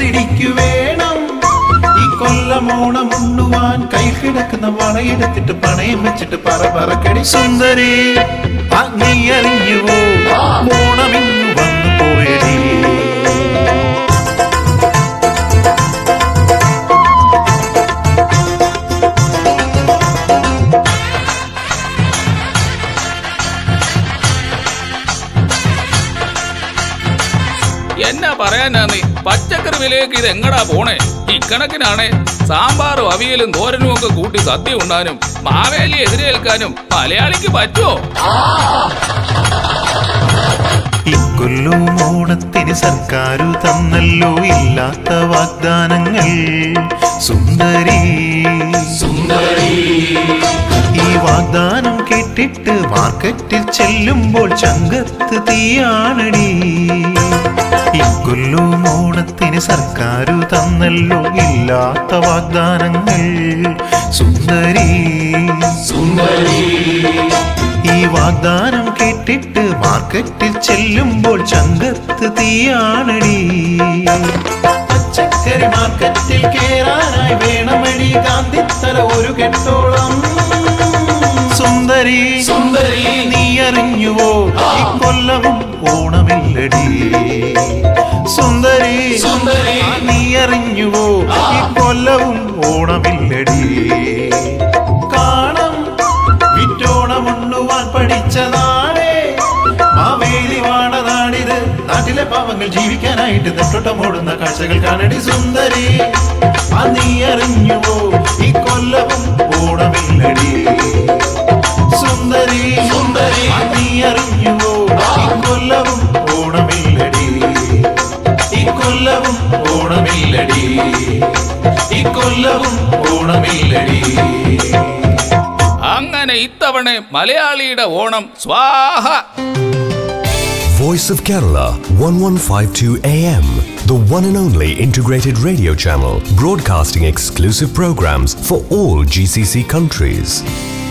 മനസ്സിടിക്കു വേണം ഈ കൊല്ലമോണം ഉണ്ണുവാൻ കൈ കിടക്കുന്ന വളയെടുത്തിട്ട് പണയം വെച്ചിട്ട് പറ പറക്കടി സുന്ദരി ആ നീ അറിഞ്ഞുവോ ഓണമിങ്ങു വന്നു പോയടി എന്നാ പറയാനാ നീ പച്ചക്കറി വിലയൊക്കെ ഇത് എങ്ങടാ പോണേ ഇക്കണക്കിനാണേ സാമ്പാറും അവിയലും തോരനും ഒക്കെ കൂട്ടി സദ്യ ഉണ്ണാനും മാവേലി എതിരേൽക്കാനും മലയാളിക്ക് പറ്റുമോ ഇക്കൊല്ലവും ഓണത്തിന് സർക്കാരു തന്നല്ലോ ഇല്ലാത്ത വാഗ്ദാനങ്ങൾ സുന്ദരി സുന്ദരി ഈ വാഗ്ദാനം കേട്ടിട്ട് മാർക്കറ്റിൽ ചെല്ലുമ്പോൾ ചങ്കത്ത് തീയാണടി ഇക്കൊല്ലവും ഓണത്തിന് സർക്കാരു തന്നല്ലോ ഇല്ലാത്ത വാഗ്ദാനങ്ങൾ സുന്ദരി സുന്ദരി ഈ വാഗ്ദാനം കേട്ടിട്ട് മാർക്കറ്റിൽ ചെല്ലുമ്പോൾ ചങ്കത്ത് തീയാണടി പച്ചക്കറി മാർക്കറ്റിൽ കേറാനായി വേണമടി ഗാന്ധിത്തല ഒരു കെട്ടോളം സുന്ദരി സുന്ദരി നീ അറിഞ്ഞുവോ ഈ കൊല്ലവും ഓണമില്ലടി സുന്ദരി സുന്ദരി നീ അറിഞ്ഞുവോ ഈ കൊല്ലവും ഓണമില്ലടി കാണം വിറ്റോണമുണ്ണുവാൻ പഠിച്ചതാണേ മാവേലി വാണതാണിത് നാട്ടിലെ പാവങ്ങൾ ജീവിക്കാനായിട്ട് നെട്ടോട്ടമോടുന്ന കാഴ്ചകൾ കാണടി സുന്ദരി ആ നീ അറിഞ്ഞുവോ ഈ കൊല്ലവും ഓണമില്ലടി സുന്ദരി സുന്ദരി ആ നീ അറിഞ്ഞുവോ ഈ കൊല്ലവും ഓണമില്ലടി ഈ കൊല്ലവും ഓണമില്ലടി ഈ കൊല്ലവും ഓണമില്ലടി അങ്ങനെ ഇത്തവണ മലയാളിയുടെ ഓണം സ്വാഹ Voice of Kerala 1152 AM, the one and only integrated radio channel broadcasting exclusive programs for all GCC countries.